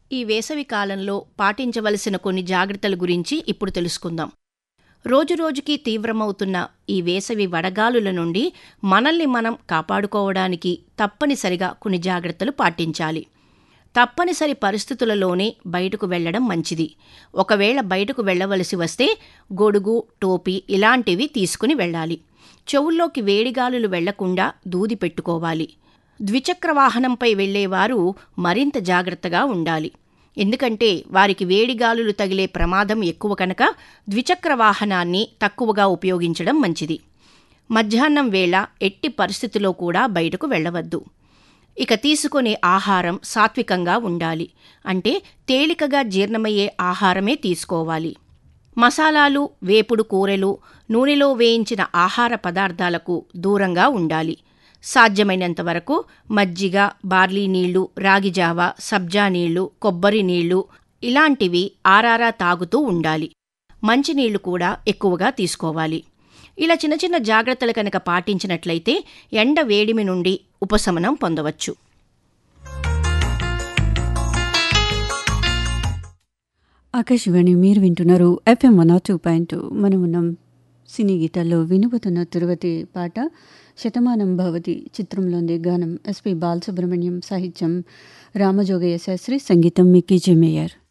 ఈ వేసవి కాలంలో పాటించవలసిన కొన్ని జాగ్రత్తల గురించి ఇప్పుడు తెలుసుకుందాం రోజురోజుకి తీవ్రమవుతున్న ఈ వేసవి వడగాలుల నుండి మనల్ని మనం కాపాడుకోవడానికి తప్పనిసరిగా కొన్ని జాగ్రత్తలు పాటించాలి తప్పనిసరి పరిస్థితులలోనే బయటకు వెళ్లడం మంచిది ఒకవేళ బయటకు వెళ్ళవలసి వస్తే గొడుగు టోపీ ఇలాంటివి తీసుకుని వెళ్ళాలి చెవుల్లోకి వేడిగాలులు వెళ్లకుండా దూది పెట్టుకోవాలి ద్విచక్ర వాహనంపై వెళ్లేవారు మరింత జాగ్రత్తగా ఉండాలి ఎందుకంటే వారికి వేడిగాలులు తగిలే ప్రమాదం ఎక్కువ కనుక ద్విచక్ర వాహనాన్ని తక్కువగా ఉపయోగించడం మంచిది మధ్యాహ్నం వేళ ఎట్టి పరిస్థితిలో కూడా బయటకు వెళ్ళవద్దు ఇక తీసుకునే ఆహారం సాత్వికంగా ఉండాలి అంటే తేలికగా జీర్ణమయ్యే ఆహారమే తీసుకోవాలి మసాలాలు వేపుడు కూరలు నూనెలో వేయించిన ఆహార పదార్థాలకు దూరంగా ఉండాలి సాధ్యమైనంత వరకు మజ్జిగ బార్లీ నీళ్లు రాగిజావ సబ్జా నీళ్లు కొబ్బరి నీళ్లు ఇలాంటివి ఆరారా తాగుతూ ఉండాలి మంచినీళ్లు కూడా ఎక్కువగా తీసుకోవాలి ఇలా చిన్న చిన్న జాగ్రత్తలు కనుక పాటించినట్లయితే ఎండ వేడిమి నుండి ఉపశమనం పొందవచ్చు ఆకాశవాణి మీరు వింటున్నారు ఎఫ్ఎం వన్ టూ పాయింట్ మనం ఉన్నాం సినీ గీతాల్లో వినుపుతున్న తిరుపతి పాట శతమానం భవతి చిత్రంలోని గానం ఎస్పి బాలసుబ్రహ్మణ్యం సాహిత్యం రామజోగయ్య శాస్త్రి సంగీతం మిక్కీ జమేయర్